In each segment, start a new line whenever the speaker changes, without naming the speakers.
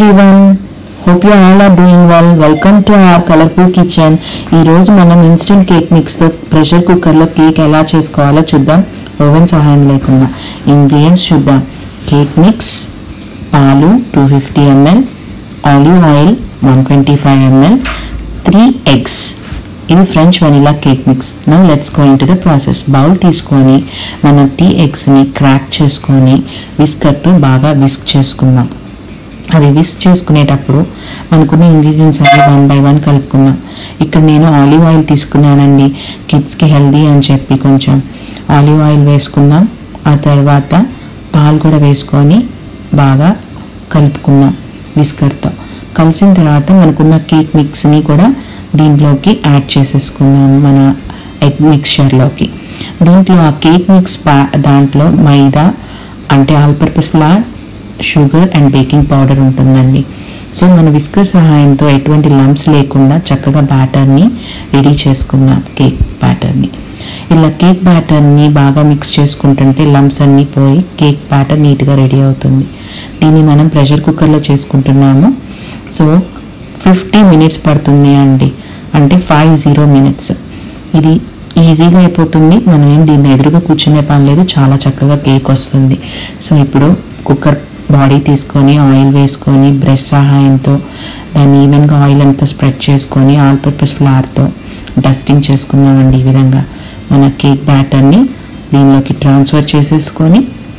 everyone hope you all are doing well welcome to our colourful kitchen ఈ రోజు మనం instant cake మిక్స్తో pressure కుక్కర్లో కేక్ ఎలా చేసుకోవాలో చూద్దాం ఓవెన్ సహాయం లేకుండా ఇంగ్రీడియంట్స్ చూద్దాం కేక్ మిక్స్ పాలు two fifty ml olive oil one twenty five ml three eggs ఇది French vanilla cake mix now let's go into the process bowl తీసుకొని మనం టీ ఎగ్స్ని క్రాక్ చేసుకొని విస్కర్తో బాగా విస్క్ చేసుకుందాం అది విస్క్ చేసుకునేటప్పుడు మనకున్న ఇంగ్రీడియంట్స్ అన్ని వన్ బై వన్ కలుపుకుందాం ఇక్కడ నేను ఆలివ్ ఆయిల్ తీసుకున్నానండి కిడ్స్కి హెల్దీ అని చెప్పి కొంచెం ఆలివ్ ఆయిల్ వేసుకుందాం ఆ తర్వాత పాలు కూడా వేసుకొని బాగా కలుపుకుందాం విస్కర్తో కలిసిన తర్వాత మనకున్న కేక్ మిక్స్ని కూడా దీంట్లోకి యాడ్ చేసేసుకుందాం మన ఎగ్ మిక్చర్లోకి దీంట్లో ఆ కేక్ మిక్స్ పా- దాంట్లో మైదా అంటే all purpose flour sugar and baking powder ఉంటుందండి సో మన విస్కర్ సహాయంతో ఎటువంటి లంప్స్ లేకుండా చక్కగా బ్యాటర్ని రెడీ చేసుకుందాం కేక్ బ్యాటర్ని ఇలా కేక్ బ్యాటర్ని బాగా మిక్స్ చేసుకుంటుంటే లంప్స్ అన్నీ పోయి కేక్ బ్యాటర్ నీట్గా రెడీ అవుతుంది దీన్ని మనం ప్రెషర్ కుక్కర్లో చేసుకుంటున్నాము సో ఫిఫ్టీ మినిట్స్ పడుతుంది అండి అంటే ఫైవ్ జీరో మినిట్స్ ఇది ఈజీగా అయిపోతుంది మనం ఏం దీన్ని ఎదురుగా కూర్చునే పని లేదు చాలా చక్కగా కేక్ వస్తుంది సో ఇప్పుడు కుక్కర్ బాడీ తీసుకొని ఆయిల్ వేసుకొని బ్రష్ సహాయంతో దాన్ని ఈవెన్గా ఆయిల్ అంతా స్ప్రెడ్ చేసుకొని ఆల్ పర్పస్ ఫ్లవర్తో డస్టింగ్ చేసుకున్నామండి ఈ విధంగా మన కేక్ బ్యాటర్ని దీనిలోకి ట్రాన్స్ఫర్ చేసేసుకొని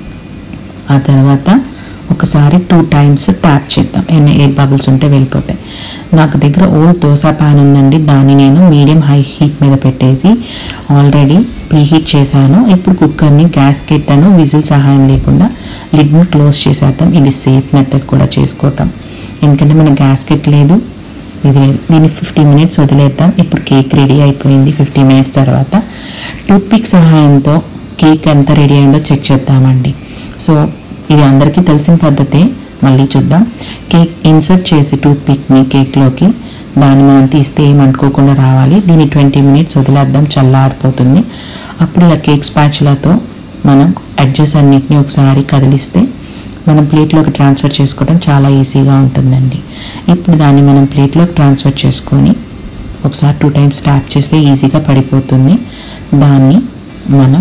ఆ తర్వాత ఒకసారి టూ టైమ్స్ ట్యాప్ చేద్దాం ఏమైనా ఎయిర్ బబుల్స్ ఉంటే వెళ్ళిపోతాయి నాకు దగ్గర ఓల్డ్ దోశ ప్యాన్ ఉందండి దాన్ని నేను మీడియం హై హీట్ మీద పెట్టేసి ఆల్రెడీ ప్రీహీట్ చేశాను ఇప్పుడు కుక్కర్ని గ్యాస్ కెట్టాను విజిల్ సహాయం లేకుండా లిడ్ని క్లోజ్ చేసేద్దాం ఇది సేఫ్ మెథడ్ కూడా చేసుకోవటం ఎందుకంటే మన గ్యాస్ కెట్ లేదు ఇది లేదు దీన్ని ఫిఫ్టీ మినిట్స్ వదిలేద్దాం ఇప్పుడు కేక్ రెడీ అయిపోయింది ఫిఫ్టీ మినిట్స్ తర్వాత టూత్పిక్ సహాయంతో కేక్ ఎంత రెడీ అయిందో చెక్ చేద్దామండి సో ఇది అందరికీ తెలిసిన పద్ధతే మళ్ళీ చూద్దాం కేక్ ఇన్సర్ట్ చేసి టూత్పిక్ని కేక్లోకి దాన్ని మనం తీస్తే ఏం అంటుకోకుండా రావాలి దీన్ని ట్వంటీ మినిట్స్ వదిలేద్దాం చల్లారిపోతుంది అప్పుడు ఇలా కేక్ స్పాచులతో మనం అడ్జస్ట్ అన్నిటిని ఒకసారి కదిలిస్తే మనం ప్లేట్లోకి ట్రాన్స్ఫర్ చేసుకోవడం చాలా ఈజీగా ఉంటుందండి ఇప్పుడు దాన్ని మనం ప్లేట్లోకి ట్రాన్స్ఫర్ చేసుకొని ఒకసారి టూ టైమ్స్ ట్యాప్ చేస్తే ఈజీగా పడిపోతుంది దాన్ని మనం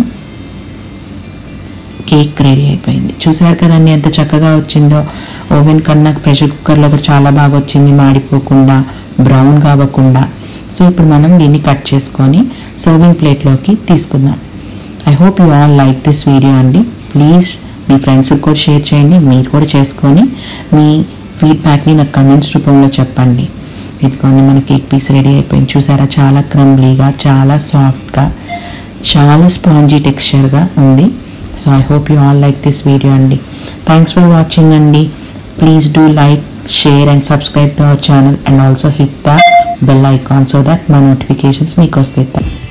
కేక్ రెడీ అయిపోయింది చూసారు కదండి ఎంత చక్కగా వచ్చిందో ఓవెన్ కన్నా ప్రెషర్ కుక్కర్లో కూడా చాలా బాగా వచ్చింది మాడిపోకుండా బ్రౌన్ కావకుండా సో ఇప్పుడు మనం దీన్ని కట్ చేసుకొని సర్వింగ్ ప్లేట్లోకి తీసుకుందాం I hope you all like this video అండి ప్లీజ్ మీ ఫ్రెండ్స్కి కూడా షేర్ చేయండి మీరు కూడా చేసుకొని మీ ఫీడ్బ్యాక్ని నాకు కమెంట్స్ రూపంలో చెప్పండి ఇదిగోండి మన కేక్ పీస్ రెడీ అయిపోయింది చూసారా చాలా క్రంబ్లీగా చాలా సాఫ్ట్గా చాలా స్పాంజీ టెక్స్చర్గా ఉంది so I hope you all like this video అండి థ్యాంక్స్ ఫర్ వాచింగ్ అండి please do like share and subscribe to our channel and also hit the bell icon so that మా నోటిఫికేషన్స్ మీకు వస్తాయి